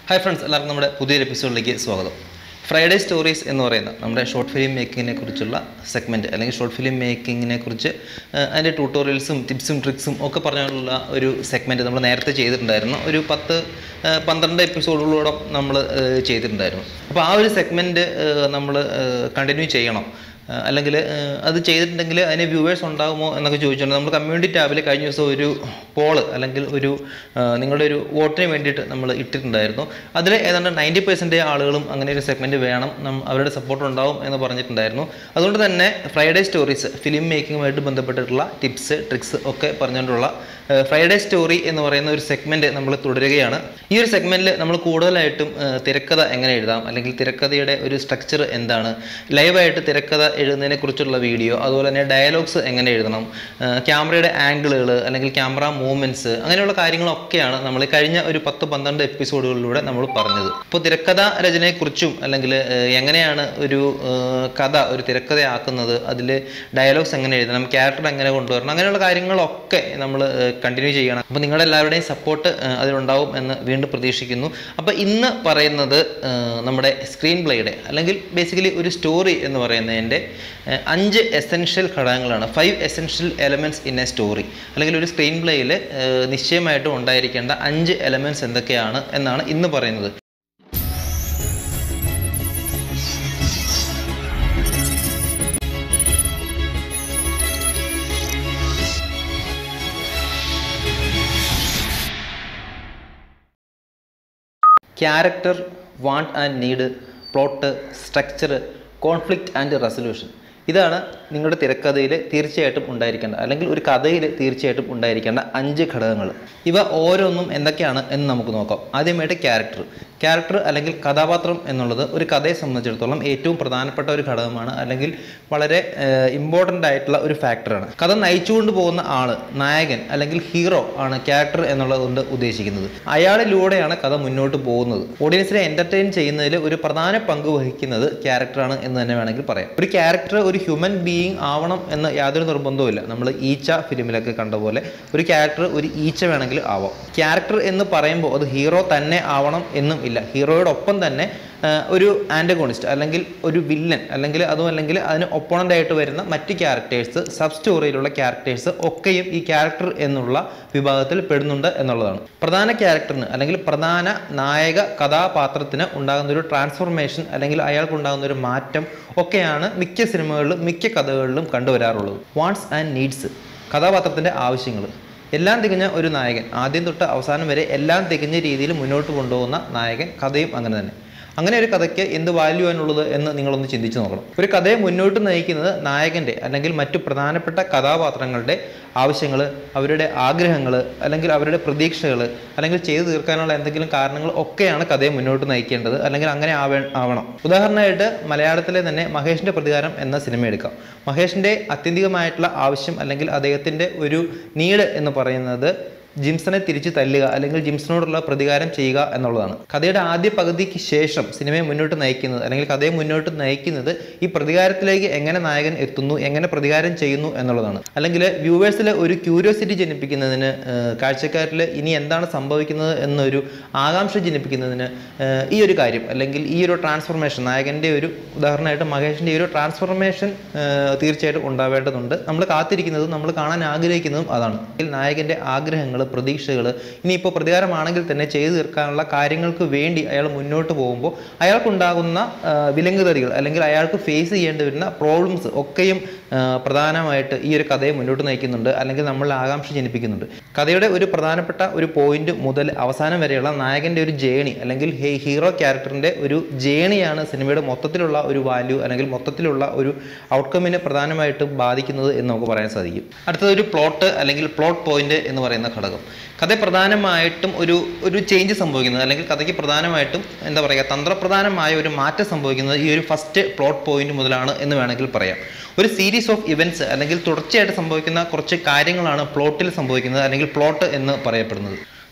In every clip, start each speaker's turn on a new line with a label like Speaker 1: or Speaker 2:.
Speaker 1: hi friends എല്ലാവർക്കും നമ്മുടെ പുതിയൊരു എപ്പിസോഡിലേക്ക് സ്വാഗതം ഫ്രൈഡേ സ്റ്റോറീസ് എന്ന് പറയുന്ന നമ്മുടെ ഷോർട്ട് ഫിലിം മേക്കിങ്ങിനെ കുറിച്ചുള്ള സെഗ്മെൻറ്റ് അല്ലെങ്കിൽ ഷോർട്ട് ഫിലിം മേക്കിങ്ങിനെ കുറിച്ച് ആ, അതിൻ്റെ ട്യൂട്ടോറിയൽസും ടിപ്സും ട്രിക്സും ഒക്കെ പറഞ്ഞുള്ള ഒരു സെഗ്മെൻറ്റ് നമ്മൾ നേരത്തെ ചെയ്തിട്ടുണ്ടായിരുന്നു ഒരു പത്ത് ആ, പന്ത്രണ്ട് എപ്പിസോഡുകളോളം നമ്മൾ ചെയ്തിട്ടുണ്ടായിരുന്നു അപ്പോൾ ആ ഒരു സെഗ്മെൻറ്റ് നമ്മൾ കണ്ടിന്യൂ ചെയ്യണം ആ, അല്ലെങ്കിൽ ആ, അത് ചെയ്തിട്ടുണ്ടെങ്കിൽ അതിന് വ്യൂവേഴ്സ് ഉണ്ടാകുമോ എന്നൊക്കെ ചോദിച്ചിട്ടുണ്ട് നമ്മൾ കമ്മ്യൂണിറ്റി ടാബിൽ കഴിഞ്ഞ ദിവസം ഒരു പോള് അല്ലെങ്കിൽ ഒരു ആ, നിങ്ങളുടെ ഒരു വോട്ടിന് വേണ്ടിയിട്ട് നമ്മൾ ഇട്ടിട്ടുണ്ടായിരുന്നു അതിൽ ഏതാണ്ട് നയൻറ്റി പെർസെൻറ്റേജ് ആളുകളും അങ്ങനെ ഒരു സെഗ്മെൻറ്റ് വേണം നം അവരുടെ സപ്പോർട്ട് ഉണ്ടാവും എന്ന് പറഞ്ഞിട്ടുണ്ടായിരുന്നു അതുകൊണ്ട് തന്നെ ഫ്രൈഡേ സ്റ്റോറീസ് ഫിലിം മേക്കിങ്ങുമായിട്ട് ബന്ധപ്പെട്ടിട്ടുള്ള ടിപ്സ് ട്രിക്സ് ഒക്കെ പറഞ്ഞുകൊണ്ടുള്ള ഫ്രൈഡേ സ്റ്റോറി എന്ന് പറയുന്ന ഒരു സെഗ്മെൻറ്റ് നമ്മൾ തുടരുകയാണ് ഈ ഒരു സെഗ്മെൻറ്റിൽ നമ്മൾ കൂടുതലായിട്ടും ആ, തിരക്കഥ എങ്ങനെ എഴുതാം അല്ലെങ്കിൽ തിരക്കഥയുടെ ഒരു സ്ട്രക്ചർ എന്താണ് ലൈവായിട്ട് തിരക്കഥ എഴുതുന്നതിനെ കുറിച്ചുള്ള വീഡിയോ അതുപോലെ തന്നെ ഡയലോഗ്സ് എങ്ങനെ എഴുതണം ആ, ക്യാമറയുടെ ആംഗിളുകൾ അല്ലെങ്കിൽ ക്യാമറ മൂവ്മെൻറ്റ്സ് അങ്ങനെയുള്ള കാര്യങ്ങളൊക്കെയാണ് നമ്മൾ കഴിഞ്ഞ ഒരു പത്ത് പന്ത്രണ്ട് എപ്പിസോഡുകളിലൂടെ നമ്മൾ പറഞ്ഞത് അപ്പോൾ തിരക്കഥ രചനയെക്കുറിച്ചും അല്ലെങ്കിൽ ആ, എങ്ങനെയാണ് ഒരു ആ, കഥ ഒരു തിരക്കഥയാക്കുന്നത് അതിൽ ഡയലോഗ്സ് എങ്ങനെ എഴുതണം ക്യാരക്ടർ എങ്ങനെ കൊണ്ടുവരണം അങ്ങനെയുള്ള കാര്യങ്ങളൊക്കെ നമ്മൾ കണ്ടിന്യൂ ചെയ്യണം അപ്പോൾ നിങ്ങളുടെ എല്ലാവരുടെയും സപ്പോർട്ട് അതിലുണ്ടാവും എന്ന് വീണ്ടും പ്രതീക്ഷിക്കുന്നു അപ്പോൾ ഇന്ന് പറയുന്നത് ആ, നമ്മുടെ സ്ക്രീൻ പ്ലേയുടെ അല്ലെങ്കിൽ ബേസിക്കലി ഒരു സ്റ്റോറി എന്ന് പറയുന്നതിൻ്റെ ആ, അഞ്ച് എസെൻഷ്യൽ ഘടകങ്ങളാണ് five essential elements in a story അല്ലെങ്കിൽ ഒരു സ്ക്രീൻ പ്ലേയിൽ നിശ്ചയമായിട്ടും ഉണ്ടായിരിക്കേണ്ട അഞ്ച് എലമെൻറ്റ്സ് എന്തൊക്കെയാണ് എന്നാണ് ഇന്ന് പറയുന്നത് character want and need plot structure conflict and resolution ഇതാണ് നിങ്ങളുടെ തിരക്കഥയിൽ തീർച്ചയായിട്ടും ഉണ്ടായിരിക്കേണ്ട അല്ലെങ്കിൽ ഒരു കഥയിൽ തീർച്ചയായിട്ടും ഉണ്ടായിരിക്കേണ്ട അഞ്ച് ഘടകങ്ങൾ ഇവ ഓരോന്നും എന്തൊക്കെയാണ് എന്ന് നമുക്ക് നോക്കാം ആദ്യമായിട്ട് ക്യാരക്ടർ ക്യാരക്ടർ അല്ലെങ്കിൽ കഥാപാത്രം എന്നുള്ളത് ഒരു കഥയെ സംബന്ധിച്ചിടത്തോളം ഏറ്റവും പ്രധാനപ്പെട്ട ഒരു ഘടകമാണ് അല്ലെങ്കിൽ വളരെ ഇമ്പോർട്ടൻ്റ് ആയിട്ടുള്ള ഒരു ഫാക്ടറാണ് കഥ നയിച്ചുകൊണ്ട് പോകുന്ന ആള് നായകൻ അല്ലെങ്കിൽ ഹീറോ ആണ് ക്യാരക്ടർ എന്നുള്ളത് കൊണ്ട് ഉദ്ദേശിക്കുന്നത് അയാളിലൂടെയാണ് കഥ മുന്നോട്ട് പോകുന്നത് ഓഡിയൻസിനെ എന്റർടൈൻ ചെയ്യുന്നതിൽ ഒരു പ്രധാന പങ്ക് വഹിക്കുന്നത് ക്യാരക്ടറാണ് എന്ന് തന്നെ വേണമെങ്കിൽ പറയാം ഒരു ക്യാരക്ടർ ഒരു ഹ്യൂമൻ ബീയിങ് ആവണം എന്ന് യാതൊരു നിർബന്ധവുമില്ല നമ്മൾ ഈച്ച ഫിലിമിലൊക്കെ കണ്ട പോലെ ഒരു ക്യാരക്ടർ ഒരു ഈച്ച വേണമെങ്കിൽ ആവാം ക്യാരക്ടർ എന്ന് പറയുമ്പോൾ അത് ഹീറോ തന്നെ ആവണം എന്നും ഇല്ല ഹീറോയോടൊപ്പം തന്നെ ആ, ഒരു ആൻറ്റഗോണിസ്റ്റ് അല്ലെങ്കിൽ ഒരു വില്ലൻ അല്ലെങ്കിൽ അതും അല്ലെങ്കിൽ അതിന് ഒപ്പോണൻ്റ് ആയിട്ട് വരുന്ന മറ്റ് ക്യാരക്ടേഴ്സ് സബ് സ്റ്റോറിയിലുള്ള ക്യാരക്ടേഴ്സ് ഒക്കെയും ഈ ക്യാരക്ടർ എന്നുള്ള വിഭാഗത്തിൽ പെടുന്നുണ്ട് എന്നുള്ളതാണ് പ്രധാന ക്യാരക്ടറിന് അല്ലെങ്കിൽ പ്രധാന നായക കഥാപാത്രത്തിന് ഉണ്ടാകുന്ന ഒരു ട്രാൻസ്ഫോർമേഷൻ അല്ലെങ്കിൽ അയാൾക്ക് ഉണ്ടാകുന്ന ഒരു മാറ്റം ഒക്കെയാണ് മിക്ക സിനിമകളിലും മിക്ക കഥകളിലും കണ്ടുവരാറുള്ളത് വാണ്ട്സ് ആൻഡ് നീഡ്സ് കഥാപാത്രത്തിൻ്റെ ആവശ്യങ്ങൾ എല്ലാം തികഞ്ഞ ഒരു നായകൻ ആദ്യം തൊട്ട് അവസാനം വരെ എല്ലാം തികഞ്ഞ രീതിയിൽ മുന്നോട്ട് കൊണ്ടുപോകുന്ന നായകൻ കഥയും അങ്ങനെ തന്നെ അങ്ങനെ ഒരു കഥയ്ക്ക് എന്ത് വാല്യൂ ആണുള്ളത് എന്ന് നിങ്ങളൊന്ന് ചിന്തിച്ചു നോക്കണം ഒരു കഥയെ മുന്നോട്ട് നയിക്കുന്നത് നായകൻ്റെ അല്ലെങ്കിൽ മറ്റു പ്രധാനപ്പെട്ട കഥാപാത്രങ്ങളുടെ ആവശ്യങ്ങൾ അവരുടെ ആഗ്രഹങ്ങൾ അല്ലെങ്കിൽ അവരുടെ പ്രതീക്ഷകൾ അല്ലെങ്കിൽ ചെയ്തു തീർക്കാനുള്ള എന്തെങ്കിലും കാരണങ്ങൾ ഒക്കെയാണ് കഥയെ മുന്നോട്ട് നയിക്കേണ്ടത് അല്ലെങ്കിൽ അങ്ങനെ ആവേ ആവണം ഉദാഹരണമായിട്ട് മലയാളത്തിലെ തന്നെ മഹേഷിൻ്റെ പ്രതികാരം എന്ന സിനിമ എടുക്കാം മഹേഷിൻ്റെ അത്യന്തികമായിട്ടുള്ള ആവശ്യം അല്ലെങ്കിൽ അദ്ദേഹത്തിൻ്റെ ഒരു നീഡ് എന്ന് പറയുന്നത് ജിംസനെ തിരിച്ചു തല്ലുക അല്ലെങ്കിൽ ജിംസനോടുള്ള പ്രതികാരം ചെയ്യുക എന്നുള്ളതാണ് കഥയുടെ ആദ്യ പകുതിക്ക് ശേഷം സിനിമയെ മുന്നോട്ട് നയിക്കുന്നത് അല്ലെങ്കിൽ കഥയെ മുന്നോട്ട് നയിക്കുന്നത് ഈ പ്രതികാരത്തിലേക്ക് എങ്ങനെ നായകൻ എത്തുന്നു എങ്ങനെ പ്രതികാരം ചെയ്യുന്നു എന്നുള്ളതാണ് അല്ലെങ്കിൽ വ്യൂവേഴ്സിൽ ഒരു ക്യൂരിയോസിറ്റി ജനിപ്പിക്കുന്നതിന് കാഴ്ചക്കാരിൽ ഇനി എന്താണ് സംഭവിക്കുന്നത് എന്നൊരു ആകാംക്ഷ ജനിപ്പിക്കുന്നതിന് ഏഹ്, ഈ ഒരു കാര്യം അല്ലെങ്കിൽ ഈ ഒരു ട്രാൻസ്ഫോർമേഷൻ നായകൻ്റെ ഒരു ഉദാഹരണമായിട്ട് മഹേഷിൻ്റെ ഈ ഒരു ട്രാൻസ്ഫോർമേഷൻ തീർച്ചയായിട്ടും ഉണ്ടാവേണ്ടതുണ്ട് നമ്മൾ കാത്തിരിക്കുന്നതും നമ്മൾ കാണാൻ ആഗ്രഹിക്കുന്നതും അതാണ് ഇതിൽ നായകൻ്റെ ആഗ്രഹങ്ങൾ പ്രതീക്ഷകൾ ഇനിയിപ്പോൾ പ്രതികാരമാണെങ്കിൽ തന്നെ ചെയ്തു തീർക്കാനുള്ള കാര്യങ്ങൾക്ക് വേണ്ടി അയാൾ മുന്നോട്ട് പോകുമ്പോൾ അയാൾക്കുണ്ടാകുന്ന ആ, വിലങ്ങുതറികൾ അല്ലെങ്കിൽ അയാൾക്ക് ഫേസ് ചെയ്യേണ്ടി വരുന്ന പ്രോബ്ലംസ് ഒക്കെയും ആ, പ്രധാനമായിട്ട് ഈ ഒരു കഥയെ മുന്നോട്ട് നയിക്കുന്നുണ്ട് അല്ലെങ്കിൽ നമ്മളിൽ ആകാംക്ഷ ജനിപ്പിക്കുന്നുണ്ട് കഥയുടെ ഒരു പ്രധാനപ്പെട്ട ഒരു പോയിന്റ് മുതൽ അവസാനം വരെയുള്ള നായകൻ്റെ ഒരു ജേണി അല്ലെങ്കിൽ ഹേ- ഹീറോ ക്യാരക്ടറിൻ്റെ ഒരു ജേണിയാണ് സിനിമയുടെ മൊത്തത്തിലുള്ള ഒരു വാല്യൂ അല്ലെങ്കിൽ മൊത്തത്തിലുള്ള ഒരു ഔട്ട്കമ്മിനെ പ്രധാനമായിട്ടും ബാധിക്കുന്നത് എന്ന് നമുക്ക് പറയാൻ സാധിക്കും അടുത്തത് ഒരു പ്ലോട്ട് അല്ലെങ്കിൽ പ്ലോട്ട് പോയിന്റ് എന്ന് പറയുന്ന ഘടകം കഥ പ്രധാനമായിട്ടും ഒരു ഒരു ചേഞ്ച് സംഭവിക്കുന്നത് അല്ലെങ്കിൽ കഥയ്ക്ക് പ്രധാനമായിട്ടും എന്താ പറയുക തന്ത്രപ്രധാനമായ ഒരു മാറ്റം സംഭവിക്കുന്നത് ഈ ഒരു ഫസ്റ്റ് പ്ലോട്ട് പോയിന്റ് മുതലാണ് എന്ന് വേണമെങ്കിൽ പറയാം ഒരു സീരീസ് ഓഫ് ഇവൻറ്റ്സ് അല്ലെങ്കിൽ തുടർച്ചയായിട്ട് സംഭവിക്കുന്ന കുറച്ച് കാര്യങ്ങളാണ് പ്ലോട്ടിൽ സംഭവിക്കുന്നത് അല്ലെങ്കിൽ പ്ലോട്ട് എന്ന് പറയപ്പെടുന്നത്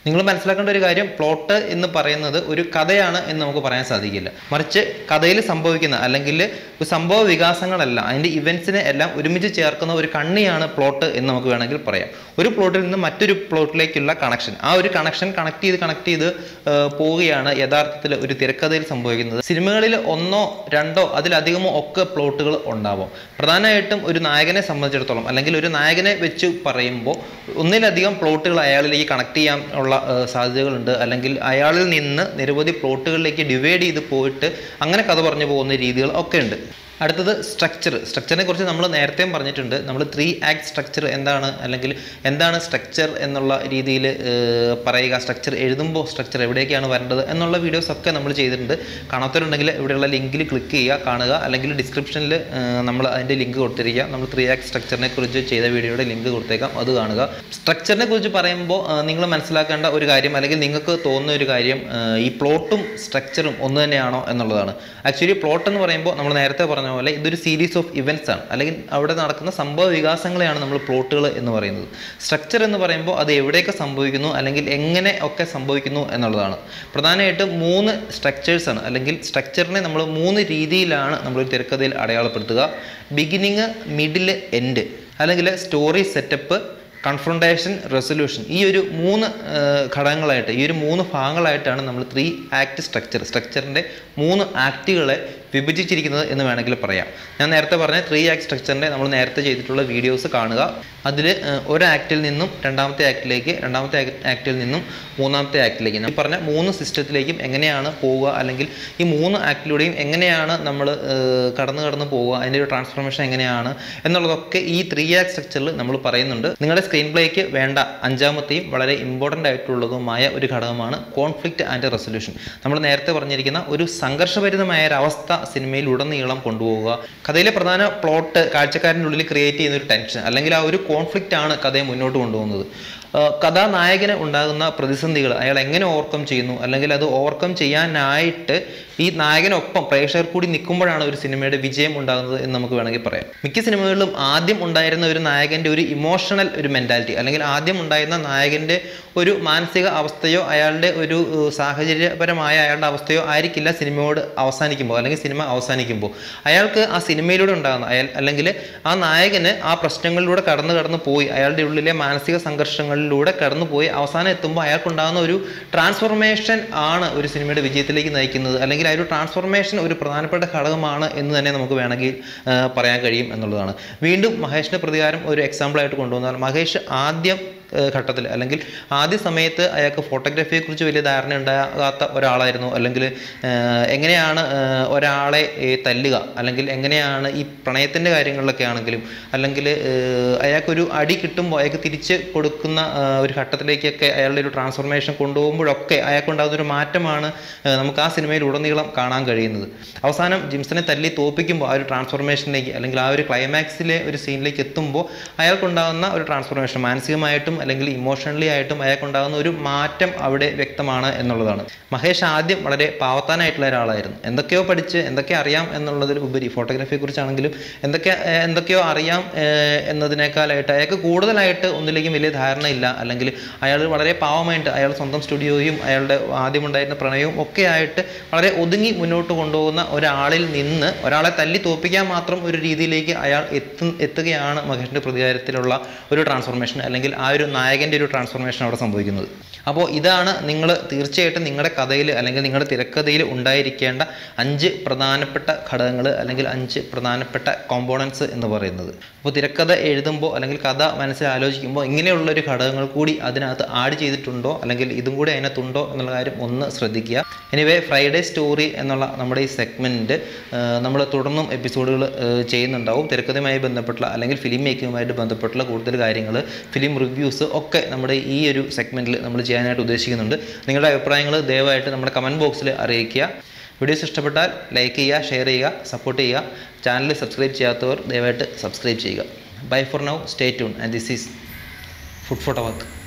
Speaker 1: നിങ്ങൾ മനസ്സിലാക്കേണ്ട ഒരു കാര്യം പ്ലോട്ട് എന്ന് പറയുന്നത് ഒരു കഥയാണ് എന്ന് നമുക്ക് പറയാൻ സാധിക്കില്ല മറിച്ച് കഥയിൽ സംഭവിക്കുന്ന അല്ലെങ്കിൽ ഒരു സംഭവ വികാസങ്ങളല്ല അതിൻ്റെ ഇവൻസിനെ എല്ലാം ഒരുമിച്ച് ചേർക്കുന്ന ഒരു കണ്ണിയാണ് പ്ലോട്ട് എന്ന് നമുക്ക് വേണമെങ്കിൽ പറയാം ഒരു പ്ലോട്ടിൽ നിന്ന് മറ്റൊരു പ്ലോട്ടിലേക്കുള്ള കണക്ഷൻ ആ ഒരു കണക്ഷൻ കണക്ട് ചെയ്ത് കണക്ട് ചെയ്ത് ആ, പോവുകയാണ് യഥാർത്ഥത്തിൽ ഒരു തിരക്കഥയിൽ സംഭവിക്കുന്നത് സിനിമകളിൽ ഒന്നോ രണ്ടോ അതിലധികമോ ഒക്കെ പ്ലോട്ടുകൾ ഉണ്ടാവും പ്രധാനമായിട്ടും ഒരു നായകനെ സംബന്ധിച്ചിടത്തോളം അല്ലെങ്കിൽ ഒരു നായകനെ വെച്ച് പറയുമ്പോൾ ഒന്നിലധികം പ്ലോട്ടുകൾ അയാളിലേക്ക് കണക്ട് ചെയ്യാൻ ഉള്ള ആ, സാധ്യതകളുണ്ട് അല്ലെങ്കിൽ അയാളിൽ നിന്ന് നിരവധി പ്ലോട്ടുകളിലേക്ക് ഡിവൈഡ് ചെയ്ത് പോയിട്ട് അങ്ങനെ കഥ പറഞ്ഞു പോകുന്ന രീതികൾ ഒക്കെ ഉണ്ട് അടുത്തത് സ്ട്രക്ചർ സ്ട്രക്ചറിനെ കുറിച്ച് നമ്മൾ നേരത്തെയും പറഞ്ഞിട്ടുണ്ട് നമ്മൾ ത്രീ ആക്ട് സ്ട്രക്ചർ എന്താണ് അല്ലെങ്കിൽ എന്താണ് സ്ട്രക്ചർ എന്നുള്ള രീതിയിൽ പറയുക സ്ട്രക്ചർ എഴുതുമ്പോൾ സ്ട്രക്ചർ എവിടേക്കാണ് വരേണ്ടത് എന്നുള്ള വീഡിയോസ് ഒക്കെ നമ്മൾ ചെയ്തിട്ടുണ്ട് കാണാത്തവരുണ്ടെങ്കിൽ ഇവിടെയുള്ള ലിങ്കിൽ ക്ലിക്ക് ചെയ്യുക കാണുക അല്ലെങ്കിൽ ഡിസ്ക്രിപ്ഷനിൽ നമ്മൾ അതിൻ്റെ ലിങ്ക് കൊടുത്തിരിക്കുക നമ്മൾ ത്രീ ആക്ട് സ്ട്രക്ചറിനെ കുറിച്ച് ചെയ്ത വീഡിയോയുടെ ലിങ്ക് കൊടുത്തേക്കാം അത് കാണുക സ്ട്രക്ചറിനെ കുറിച്ച് പറയുമ്പോൾ നിങ്ങൾ മനസ്സിലാക്കേണ്ട ഒരു കാര്യം അല്ലെങ്കിൽ നിങ്ങൾക്ക് തോന്നുന്ന ഒരു കാര്യം ആ, ഈ പ്ലോട്ടും സ്ട്രക്ചറും ഒന്ന് തന്നെയാണോ എന്നുള്ളതാണ് ആക്ച്വലി പ്ലോട്ട് എന്ന് പറയുമ്പോൾ നമ്മൾ നേരത്തെ പറഞ്ഞ പോലെ ഇതൊരു സീരീസ് ഓഫ് ഇവൻറ്റ്സ് ആണ് അല്ലെങ്കിൽ അവിടെ നടക്കുന്ന സംഭവ വികാസങ്ങളെയാണ് നമ്മൾ പ്ലോട്ടുകൾ എന്ന് പറയുന്നത് സ്ട്രക്ചർ എന്ന് പറയുമ്പോൾ അത് എവിടെയൊക്കെ സംഭവിക്കുന്നു അല്ലെങ്കിൽ എങ്ങനെ ഒക്കെ സംഭവിക്കുന്നു എന്നുള്ളതാണ് പ്രധാനമായിട്ടും മൂന്ന് സ്ട്രക്ചേഴ്സ് ആണ് അല്ലെങ്കിൽ സ്ട്രക്ചറിനെ നമ്മൾ മൂന്ന് രീതിയിലാണ് നമ്മൾ ഒരു തിരക്കഥയിൽ അടയാളപ്പെടുത്തുക ബിഗിനിങ് മിഡിൽ എൻഡ് അല്ലെങ്കിൽ സ്റ്റോറി സെറ്റപ്പ് കൺഫ്രണ്ടേഷൻ റെസൊല്യൂഷൻ ഈ ഒരു മൂന്ന് ആ, ഘടകങ്ങളായിട്ട് ഈ ഒരു മൂന്ന് ഭാഗങ്ങളായിട്ടാണ് നമ്മൾ ത്രീ ആക്ട് സ്ട്രക്ചർ സ്ട്രക്ചറിൻ്റെ മൂന്ന് ആക്റ്റുകളെ വിഭജിച്ചിരിക്കുന്നത് എന്ന് വേണമെങ്കിൽ പറയാം ഞാൻ നേരത്തെ പറഞ്ഞ ത്രീ ആക്ട് സ്ട്രക്ചറിൻ്റെ നമ്മൾ നേരത്തെ ചെയ്തിട്ടുള്ള വീഡിയോസ് കാണുക അതിൽ ഒരു ആക്റ്റിൽ നിന്നും രണ്ടാമത്തെ ആക്റ്റിലേക്ക് രണ്ടാമത്തെ ആക്റ്റിൽ നിന്നും മൂന്നാമത്തെ ആക്റ്റിലേക്ക് ഞാൻ പറഞ്ഞ മൂന്ന് സിസ്റ്റത്തിലേക്കും എങ്ങനെയാണ് പോവുക അല്ലെങ്കിൽ ഈ മൂന്ന് ആക്റ്റിലൂടെയും എങ്ങനെയാണ് നമ്മൾ കടന്നു കടന്ന് പോവുക അതിൻ്റെ ഒരു ട്രാൻസ്ഫോർമേഷൻ എങ്ങനെയാണ് എന്നുള്ളതൊക്കെ ഈ ത്രീ ആക്ട് സ്ട്രക്ചറിൽ നമ്മൾ പറയുന്നുണ്ട് നിങ്ങളുടെ സ്ക്രീൻ പ്ലേക്ക് വേണ്ട അഞ്ചാമത്തെയും വളരെ ഇമ്പോർട്ടൻ്റ് ആയിട്ടുള്ളതുമായ ഒരു ഘടകമാണ് കോൺഫ്ലിക്റ്റ് ആൻഡ് റെസൊല്യൂഷൻ നമ്മൾ നേരത്തെ പറഞ്ഞിരിക്കുന്ന ഒരു സംഘർഷഭരിതമായ ഒരു അവസ്ഥ സിനിമയിൽ ഉടനീളം കൊണ്ടുപോവുക കഥയിലെ പ്രധാന പ്ലോട്ട് കാഴ്ചക്കാരൻ്റെ ഉള്ളിൽ ക്രിയേറ്റ് ചെയ്യുന്ന ഒരു ടെൻഷൻ അല്ലെങ്കിൽ ആ ഒരു കോൺഫ്ലിക്റ്റ് ആണ് കഥയെ മുന്നോട്ട് കൊണ്ടുപോകുന്നത് ആ, കഥാനായകന് ഉണ്ടാകുന്ന പ്രതിസന്ധികൾ അയാൾ എങ്ങനെ ഓവർകം ചെയ്യുന്നു അല്ലെങ്കിൽ അത് ഓവർകം ചെയ്യാനായിട്ട് ഈ നായകനൊപ്പം പ്രേക്ഷകർ കൂടി നിൽക്കുമ്പോഴാണ് ഒരു സിനിമയുടെ വിജയം ഉണ്ടാകുന്നത് എന്ന് നമുക്ക് വേണമെങ്കിൽ പറയാം മിക്ക സിനിമകളിലും ആദ്യം ഉണ്ടായിരുന്ന ഒരു നായകൻ്റെ ഒരു ഇമോഷണൽ ഒരു മെൻറ്റാലിറ്റി അല്ലെങ്കിൽ ആദ്യം ഉണ്ടായിരുന്ന നായകൻ്റെ ഒരു മാനസിക അവസ്ഥയോ അയാളുടെ ഒരു ഏഹ്, സാഹചര്യപരമായ അയാളുടെ അവസ്ഥയോ ആയിരിക്കില്ല സിനിമയോട് അവസാനിക്കുമ്പോൾ അല്ലെങ്കിൽ സിനിമ അവസാനിക്കുമ്പോൾ അയാൾക്ക് ആ സിനിമയിലൂടെ ഉണ്ടാകുന്ന അയാൾ അല്ലെങ്കിൽ ആ നായകന് ആ പ്രശ്നങ്ങളിലൂടെ കടന്നു കടന്നു പോയി അയാളുടെ ഉള്ളിലെ മാനസിക സംഘർഷങ്ങളിലൂടെ കടന്നു പോയി അവസാനം എത്തുമ്പോൾ അയാൾക്കുണ്ടാകുന്ന ഒരു ട്രാൻസ്ഫോർമേഷൻ ആണ് ഒരു സിനിമയുടെ വിജയത്തിലേക്ക് നയിക്കുന്നത് അല്ലെങ്കിൽ ആ ഒരു ട്രാൻസ്ഫോർമേഷൻ ഒരു പ്രധാനപ്പെട്ട ഘടകമാണ് എന്ന് തന്നെ നമുക്ക് വേണമെങ്കിൽ ആ, പറയാൻ കഴിയും എന്നുള്ളതാണ് വീണ്ടും മഹേഷിൻ്റെ പ്രതികാരം ഒരു എക്സാമ്പിളായിട്ട് കൊണ്ടുവന്നാൽ മഹേഷ് ആദ്യം ഘട്ടത്തിൽ അല്ലെങ്കിൽ ആദ്യ സമയത്ത് അയാൾക്ക് ഫോട്ടോഗ്രാഫിയെക്കുറിച്ച് വലിയ ധാരണ ഉണ്ടാകാത്ത ഒരാളായിരുന്നു അല്ലെങ്കിൽ ഏഹ്, എങ്ങനെയാണ് ഏഹ്, ഒരാളെ ഏഹ്, തല്ലുക അല്ലെങ്കിൽ എങ്ങനെയാണ് ഈ പ്രണയത്തിൻ്റെ കാര്യങ്ങളിലൊക്കെ ആണെങ്കിലും അല്ലെങ്കിൽ ഏഹ്, അയാൾക്കൊരു അടി കിട്ടുമ്പോൾ അയാൾക്ക് തിരിച്ച് കൊടുക്കുന്ന ഏഹ്, ഒരു ഘട്ടത്തിലേക്കൊക്കെ അയാളുടെ ഒരു ട്രാൻസ്ഫോർമേഷൻ കൊണ്ടുപോകുമ്പോഴൊക്കെ അയാൾക്കുണ്ടാകുന്ന ഒരു മാറ്റമാണ് ഏഹ്, നമുക്ക് ആ സിനിമയിൽ ഉടനീളം കാണാൻ കഴിയുന്നത് അവസാനം ജിംസനെ തല്ലി തോപ്പിക്കുമ്പോൾ ആ ഒരു ട്രാൻസ്ഫോർമേഷനിലേക്ക് അല്ലെങ്കിൽ ആ ഒരു ക്ലൈമാക്സിലെ ഒരു സീനിലേക്ക് എത്തുമ്പോൾ അയാൾക്കുണ്ടാകുന്ന ഒരു ട്രാൻസ്ഫോർമേഷൻ മാനസികമായിട്ടും അല്ലെങ്കിൽ ഇമോഷണലി ആയിട്ടും അയാൾക്കുണ്ടാകുന്ന ഒരു മാറ്റം അവിടെ വ്യക്തമാണ് എന്നുള്ളതാണ് മഹേഷ് ആദ്യം വളരെ പാവത്താനായിട്ടുള്ള ഒരാളായിരുന്നു എന്തൊക്കെയോ പഠിച്ച് എന്തൊക്കെ അറിയാം എന്നുള്ളതിൽ ഉപരി ഫോട്ടോഗ്രാഫിയെ കുറിച്ചാണെങ്കിലും എന്തൊക്കെ ഏഹ്, എന്തൊക്കെയോ അറിയാം ഏഹ്, എന്നതിനേക്കാളായിട്ട് അയാൾക്ക് കൂടുതലായിട്ട് ഒന്നിലേക്കും വലിയ ധാരണയില്ല അല്ലെങ്കിൽ അയാൾ വളരെ പാവമായിട്ട് അയാൾ സ്വന്തം സ്റ്റുഡിയോയും അയാളുടെ ആദ്യമുണ്ടായിരുന്ന പ്രണയവും ഒക്കെ ആയിട്ട് വളരെ ഒതുങ്ങി മുന്നോട്ട് കൊണ്ടുപോകുന്ന ഒരാളിൽ നിന്ന് ഒരാളെ തല്ലി തോപ്പിക്കാൻ മാത്രം ഒരു രീതിയിലേക്ക് അയാൾ എത്തു എത്തുകയാണ് മഹേഷിൻ്റെ പ്രതികാരത്തിലുള്ള ഒരു ട്രാൻസ്ഫോർമേഷൻ അല്ലെങ്കിൽ ആ ഒരു നായകൻ്റെ ഒരു ട്രാൻസ്ഫോർമേഷൻ അവിടെ സംഭവിക്കുന്നത് അപ്പോൾ ഇതാണ് നിങ്ങൾ തീർച്ചയായിട്ടും നിങ്ങളുടെ കഥയിൽ അല്ലെങ്കിൽ നിങ്ങളുടെ തിരക്കഥയിൽ ഉണ്ടായിരിക്കേണ്ട അഞ്ച് പ്രധാനപ്പെട്ട ഘടകങ്ങൾ അല്ലെങ്കിൽ അഞ്ച് പ്രധാനപ്പെട്ട കോമ്പോണൻസ് എന്ന് പറയുന്നത് അപ്പോൾ തിരക്കഥ എഴുതുമ്പോൾ അല്ലെങ്കിൽ കഥ മനസ്സിൽ ആലോചിക്കുമ്പോൾ ഇങ്ങനെയുള്ള ഒരു ഘടകങ്ങൾ കൂടി അതിനകത്ത് ആഡ് ചെയ്തിട്ടുണ്ടോ അല്ലെങ്കിൽ ഇതും കൂടി അതിനകത്തുണ്ടോ എന്നുള്ള കാര്യം ഒന്ന് ശ്രദ്ധിക്കുക എനിവേ ഫ്രൈഡേ സ്റ്റോറി എന്നുള്ള നമ്മുടെ ഈ സെഗ്മെൻറ്റ് നമ്മൾ തുടർന്നും എപ്പിസോഡുകൾ ചെയ്യുന്നുണ്ടാവും തിരക്കഥയുമായി ബന്ധപ്പെട്ടുള്ള അല്ലെങ്കിൽ ഫിലിം മേക്കിങ്ങുമായിട്ട് ബന്ധപ്പെട്ടുള്ള കൂടുതൽ കാര്യങ്ങൾ ഫിലിം റിവ്യൂസ് ഒക്കെ നമ്മുടെ ഈ ഒരു സെഗ്മെൻറ്റിൽ നമ്മൾ ചെയ്യാനായിട്ട് ഉദ്ദേശിക്കുന്നുണ്ട് നിങ്ങളുടെ അഭിപ്രായങ്ങൾ ദയവായിട്ട് നമ്മുടെ കമൻറ്റ് ബോക്സിൽ അറിയിക്കുക വീഡിയോസ് ഇഷ്ടപ്പെട്ടാൽ ലൈക്ക് ചെയ്യുക ഷെയർ ചെയ്യുക സപ്പോർട്ട് ചെയ്യുക ചാനൽ സബ്സ്ക്രൈബ് ചെയ്യാത്തവർ ദയവായിട്ട് സബ്സ്ക്രൈബ് ചെയ്യുക bye for now stay tune and this is food photo work